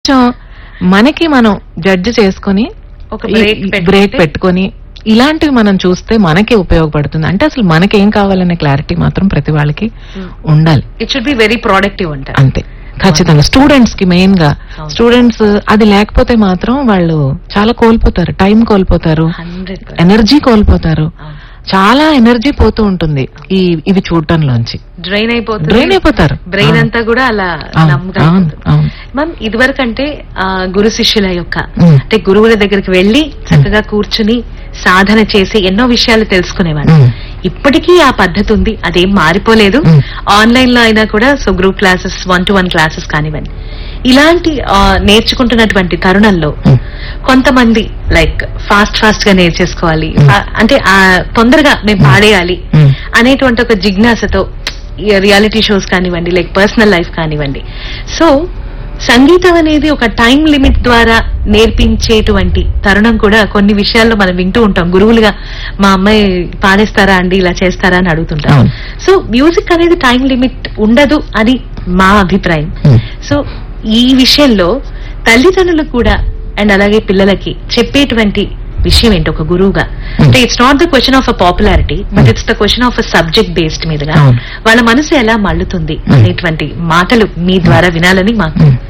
కొంచెం మనకి మనం జడ్జ్ చేసుకొని ఒక బ్రేక్ బ్రేక్ పెట్టుకొని ఇలాంటివి మనం చూస్తే మనకి ఉపయోగపడుతుంది అంటే అసలు మనకి ఏం కావాలనే క్లారిటీ మాత్రం ప్రతి వాళ్ళకి ఉండాలి it should be very productive అంటారు అంతే ఖచ్చితంగా స్టూడెంట్స్ కి మెయిన్ గా అవును. స్టూడెంట్స్ అది లేకపోతే మాత్రం వాళ్ళు చాలా కోల్పోతారు టైం కోల్పోతారు హండ్రెడ్ ఎనర్జీ కోల్పోతారు చాలా ఎనర్జీ పోతూ ఉంటుంది ఈ ఇవి చూడటంలోంచి డ్రైన్ అయిపోతుంది డ్రైన్ అయిపోతారు బ్రెయిన్ అవును. అంతా కూడా అలా అవును, నమ్ముగా అవును, అయిపోతుంది. అవును. మ్యామ్ ఇదివరకు అంటే ఆ, గురు శిష్యుల యొక్క ఉమ్. అంటే గురువుల దగ్గరికి వెళ్లి చక్కగా కూర్చుని సాధన చేసి ఎన్నో విషయాలు తెలుసుకునేవాళ్ళు ఉమ్. ఇప్పటికీ ఆ పద్ధతి ఉంది అదేం మారిపోలేదు ఉమ్. ఆన్లైన్ లో అయినా కూడా so group classes one to one classes కానివ్వండి ఇలాంటి ఆ, నేర్చుకుంటున్నటువంటి తరుణంలో ఉమ్. కొంతమంది లైక్ ఫాస్ట్ ఫాస్ట్ గా నేర్చేసుకోవాలి ఉమ్. ఫా- అంటే ఆ తొందరగా మేము పాడేయాలి ఉమ్. అనేటువంటి ఒక జిజ్ఞాసతో రియాలిటీ షోస్ కానివ్వండి లైక్ పర్సనల్ లైఫ్ కానివ్వండి సో సంగీతం అనేది ఒక టైం లిమిట్ ద్వారా నేర్పించేటువంటి తరుణం కూడా కొన్ని విషయాల్లో మనం వింటూ ఉంటాం గురువులుగా మా అమ్మాయి పాడేస్తారా అండి ఇలా చేస్తారా అని అడుగుతుంటాం అవును. సో మ్యూజిక్ అనేది టైం లిమిట్ ఉండదు అని మా అభిప్రాయం ఉమ్. సో ఈ విషయంలో తల్లిదండ్రులు కూడా అండ్ అలాగే పిల్లలకి చెప్పేటువంటి విషయం ఏంటి ఒక గురువుగా అంటే it's not the question of a popularity but it's the question of a subject based మీదుగా అవును. వాళ్ళ మనసు ఎలా మళ్ళుతుంది Hmm. అనేటువంటి మాటలు మీ ద్వారా వినాలని మాకు ఉమ్.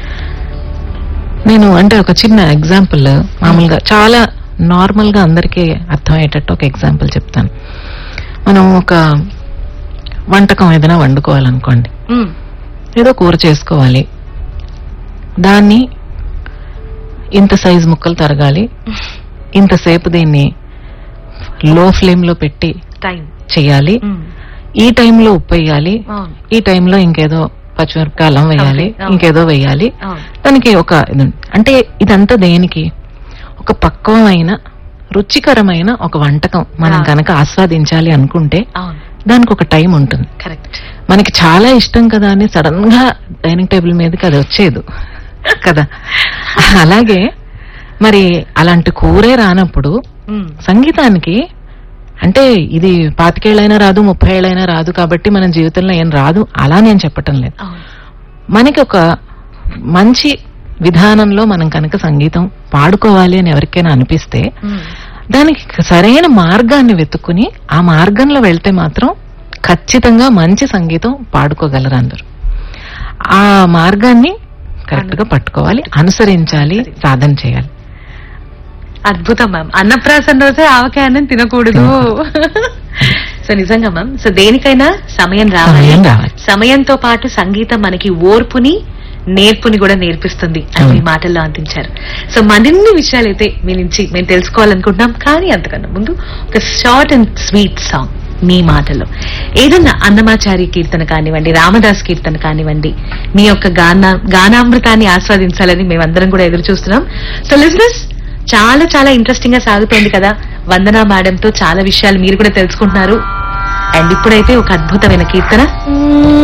నేను అంటే ఒక చిన్న ఎగ్జాంపుల్ మామూలుగా చాలా నార్మల్ గా అందరికీ అర్థమయ్యేటట్టు ఒక ఎగ్జాంపుల్ చెప్తాను మనం ఒక వంటకం ఏదైనా వండుకోవాలనుకోండి Hmm. ఏదో కూర చేసుకోవాలి దాన్ని ఇంత సైజ్ ముక్కలు తరగాలి ఇంతసేపు దీన్ని లో ఫ్లేమ్ లో పెట్టి టైం చేయాలి Hmm. ఈ టైంలో ఉప్పు వేయాలి అవును ఈ టైంలో ఇంకేదో పచ్చిమిరపకాయ అల్లం వేయాలి అవును. ఇంకేదో వేయాలి అవును దానికి ఒక ఇది ఉంది. అంటే ఇదంతా దేనికి ఒక పక్వమైన రుచికరమైన ఒక వంటకం మనం ఆ. కనుక ఆస్వాదించాలి అనుకుంటే అవును దానికి ఒక టైం ఉంటుంది కరెక్ట్ మనకి చాలా ఇష్టం కదా అని సడన్ గా డైనింగ్ టేబుల్ మీదకి అది వచ్చేది కదా అలాగే మరి అలాంటి కూరే రానప్పుడు సంగీతానికి అంటే ఇది పాతికేళ్ళైనా రాదు ముప్పై ఏళ్ళైనా రాదు కాబట్టి మన జీవితంలో ఏం రాదు అలా నేను చెప్పటం లేదు అవును మనకి ఒక మంచి విధానంలో మనం కనుక సంగీతం పాడుకోవాలి అని ఎవరికైనా అనిపిస్తే Hmm. దానికి సరైన మార్గాన్ని వెతుక్కుని ఆ మార్గంలో వెళ్తే మాత్రం ఖచ్చితంగా మంచి సంగీతం పాడుకోగలరు అందరూ ఆ మార్గాన్ని కరెక్ట్ గా పట్టుకోవాలి అనుసరించాలి సాధన చేయాలి అద్భుతం మ్యామ్ అన్నప్రాసన రోజే ఆవకాయ అన్నం తినకూడదు సో నిజంగా మ్యామ్ సో దేనికైనా సమయం రావాలి సమయం రావాలి. సమయంతో పాటు సంగీతం మనకి ఓర్పుని నేర్పుని కూడా నేర్పిస్తుంది అని మీ అవును. మాటల్లో అందించారు సో మరిన్ని విషయాలు అయితే మీ నుంచి మేము తెలుసుకోవాలనుకుంటున్నాం కానీ అంతకన్నా ముందు ఒక షార్ట్ అండ్ స్వీట్ సాంగ్ మీ మాటల్లో ఏదన్నా అన్నమాచారి కీర్తన కానివ్వండి రామదాస్ కీర్తన కానివ్వండి మీ యొక్క గాన గానామృతాన్ని ఆస్వాదించాలని మేమందరం కూడా ఎదురు చూస్తున్నాం సో లిజినెస్ చాలా చాలా ఇంట్రెస్టింగ్ గా సాగుతోంది కదా వందనా మేడం తో చాలా విషయాలు మీరు కూడా తెలుసుకుంటున్నారు అండ్ ఇప్పుడైతే ఒక అద్భుతమైన కీర్తన